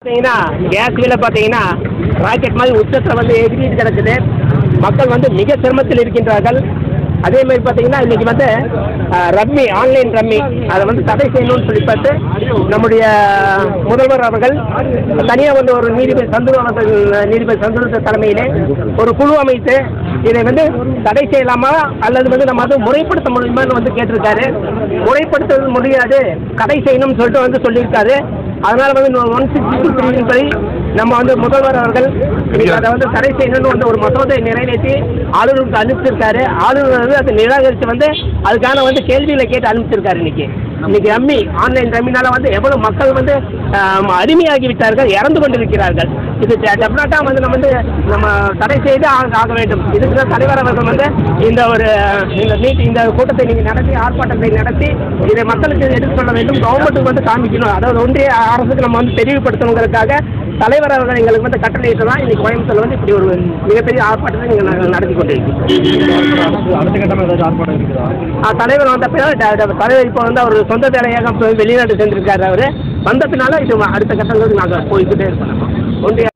பார்த்தீங்கன்னா கேஸ் விலை பார்த்தீங்கன்னா ராக்கெட் மாதிரி உச்சத்தில் வந்து எகிரிட்டு கிடக்குது மக்கள் வந்து மிக சிரமத்தில் இருக்கின்றார்கள் அதே மாதிரி பார்த்தீங்கன்னா இன்னைக்கு வந்து அஹ், ரம்மி ஆன்லைன் ரம்மி அதை வந்து தடை செய்யணும்னு சொல்லி பார்த்து நம்முடைய முதல்வர் அவர்கள் தனியாக வந்து ஒரு நீதிபதி சந்துரு அவர்கள் நீதிபதி சந்துரு தலைமையிலே ஒரு குழு அமைத்து இதை வந்து தடை செய்யலாமா அல்லது வந்து நம்ம வந்து முறைப்படுத்த முடியுமான்னு வந்து கேட்டிருக்காரு முறைப்படுத்த முடியாது தடை செய்யணும்னு சொல்லிட்டு வந்து சொல்லியிருக்காரு அதனால வந்து ஒன் சிக்ஸ்டி த்ரீ படி நம்ம வந்து முதல்வர் அவர்கள் இன்னைக்கு அதை வந்து தடை செய்யணும்னு வந்து ஒரு மசோதை நிறைவேற்றி ஆளுநருக்கு அனுப்பிச்சிருக்காரு ஆளுநர் வந்து அதை நிராகரித்து வந்து அதுக்கான வந்து கேள்விகளை கேட்டு அனுப்பிச்சிருக்காரு இன்னைக்கு இன்னைக்கு ரம்மி ஆன்லைன் ரம்மினால வந்து எவ்வளவு மக்கள் வந்து ஆம், அடிமையாகி விட்டார்கள் இறந்து கொண்டிருக்கிறார்கள் இது டெஃபினட்டாக வந்து நம்ம வந்து நம்ம தடை செய்து ஆக ஆக வேண்டும் இதுக்கு தான் தலைவர் அவர்கள் வந்து இந்த ஒரு இந்த மீட் இந்த கூட்டத்தை நீங்கள் நடத்தி ஆர்ப்பாட்டத்தை நடத்தி இதை மக்களுக்கு எடுத்து சொல்ல வேண்டும் கவர்மெண்ட்டுக்கு வந்து காமிக்கணும் அதாவது ஒன்றிய அரசுக்கு நம்ம வந்து தெளிவுபடுத்தணுங்கிறதுக்காக தலைவர் அவர்கள் எங்களுக்கு வந்து கட்டளையிட்டு தான் இன்னைக்கு கோயம்புத்தூர்ல வந்து இப்படி ஒரு மிகப்பெரிய ஆர்ப்பாட்டத்தை நீங்கள் நாங்கள் நடத்தி கொண்டிருக்கோம் அடுத்த கட்டமாக ஏதாச்சும் ஆர்ப்பாட்டம் இருக்குதா ஆ, தலைவர் வந்த பிறகு ட- ட- தலைவர் இப்போ வந்து அவர் சொந்த வேலையாக போய் வெளிநாடு சென்றிருக்காரு அவர் வந்த பின்னால இது அடுத்த கட்டங்களுக்கு நாங்கள் போய்கிட்டே இருக்கோம் ஒன்றிய